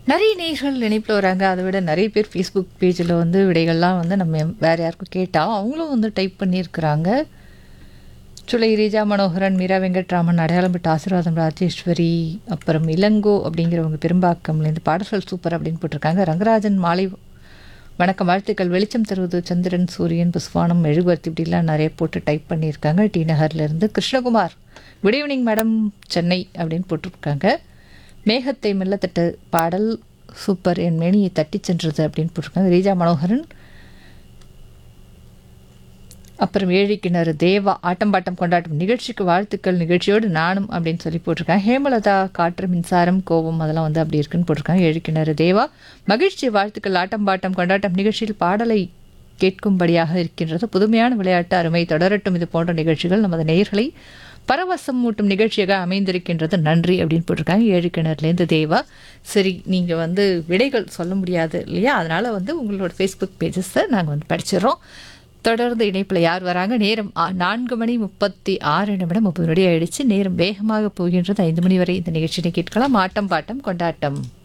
நிறைய நேர்கள் இணைப்பில் வராங்க அதை விட நிறைய பேர் ஃபேஸ்புக் பேஜில் வந்து விடைகள்லாம் வந்து நம்ம வேறு யாருக்கும் கேட்டால் அவங்களும் வந்து டைப் பண்ணியிருக்கிறாங்க சுலை ரீஜா மனோகரன் மீரா வெங்கட்ராமன் அடையாளம்பட்டு ஆசீர்வாதம் ராஜேஸ்வரி அப்புறம் இளங்கோ அப்படிங்கிறவங்க பெரும்பாக்கம்லேருந்து பாடல்கள் சூப்பர் அப்படின்னு போட்டிருக்காங்க ரங்கராஜன் மாலை வணக்கம் வாழ்த்துக்கள் வெளிச்சம் தருவது சந்திரன் சூரியன் புஸ்வானம் மெழுகுவர்த்தி இப்படிலாம் நிறைய போட்டு டைப் பண்ணியிருக்காங்க டி நகர்லேருந்து Krishnakumar good evening madam Chennai அப்படின்னு போட்டிருக்காங்க மேகத்தை மெல்லத்தட்டு பாடல் சூப்பர் என் மேனியை தட்டிச் சென்றது அப்படின்னு போட்டிருக்காங்க ரீஜா மனோகரன் அப்புறம் ஏழி கிணறு தேவா ஆட்டம் பாட்டம் கொண்டாட்டம் நிகழ்ச்சிக்கு வாழ்த்துக்கள் நிகழ்ச்சியோடு நானும் அப்படின்னு சொல்லி போட்டிருக்காங்க ஹேமலதா காற்று மின்சாரம் கோபம் அதெல்லாம் வந்து அப்படி இருக்குன்னு போட்டிருக்காங்க ஏழு கிணறு தேவா மகிழ்ச்சி வாழ்த்துக்கள் ஆட்டம் பாட்டம் கொண்டாட்டம் நிகழ்ச்சியில் பாடலை கேட்கும்படியாக இருக்கின்றது புதுமையான விளையாட்டு அருமை தொடரட்டும் இது போன்ற நிகழ்ச்சிகள் நமது நேயர்களை பரவசம் மூட்டும் நிகழ்ச்சியாக அமைந்திருக்கின்றது நன்றி அப்படின்னு போட்டிருக்காங்க ஏழு கிணறுலேருந்து தேவா சரி நீங்கள் வந்து விடைகள் சொல்ல முடியாது இல்லையா அதனால் வந்து உங்களோட ஃபேஸ்புக் பேஜஸை நாங்கள் வந்து படிச்சிடறோம் தொடர்ந்து இணைப்பில் யார் வராங்க நேரம் ஆ, நான்கு மணி முப்பத்தி ஆறு நிமிடம் முப்பது நொடி ஆயிடுச்சு நேரம் வேகமாக போகின்றது ஐந்து மணி வரை இந்த நிகழ்ச்சியை கேட்கலாம் ஆட்டம் பாட்டம் கொண்டாட்டம்